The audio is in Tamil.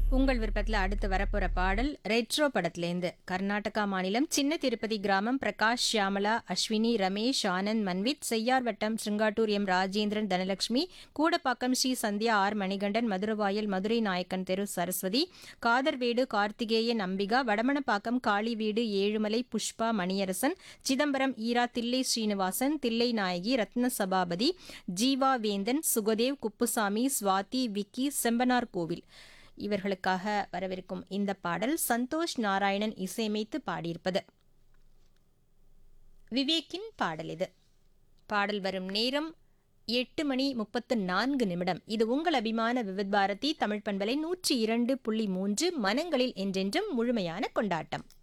உங்கள் விருப்பத்தில் அடுத்து வரப்போற பாடல் ரெட்ரோ படத்திலேருந்து கர்நாடகா மாநிலம் சின்ன திருப்பதி கிராமம் பிரகாஷ் ஷியாமலா அஸ்வினி ரமேஷ் ஆனந்த் மன்வித் செய்யார் வட்டம் சிருங்காட்டூர் எம் ராஜேந்திரன் தனலட்சுமி கூடப்பாக்கம் ஸ்ரீ சந்தியா ஆர் மணிகண்டன் மதுரவாயல் மதுரை நாயக்கன் தெரு சரஸ்வதி காதர்வேடு கார்த்திகேயன் அம்பிகா வடமணப்பாக்கம் காளி வீடு ஏழுமலை புஷ்பா மணியரசன் சிதம்பரம் ஈரா தில்லை ஸ்ரீனிவாசன் தில்லை நாயகி ரத்ன சபாபதி ஜீவா வேந்தன் சுகதேவ் குப்புசாமி சுவாதி விக்கி செம்பனார் கோவில் இவர்களுக்காக வரவிருக்கும் இந்த பாடல் சந்தோஷ் நாராயணன் இசையமைத்து பாடியிருப்பது விவேக்கின் பாடல் இது பாடல் வரும் நேரம் எட்டு மணி முப்பத்து நான்கு நிமிடம் இது உங்கள் அபிமான விவித் பாரதி தமிழ் பண்பலை நூற்றி இரண்டு புள்ளி மூன்று மனங்களில் என்றென்றும் முழுமையான கொண்டாட்டம்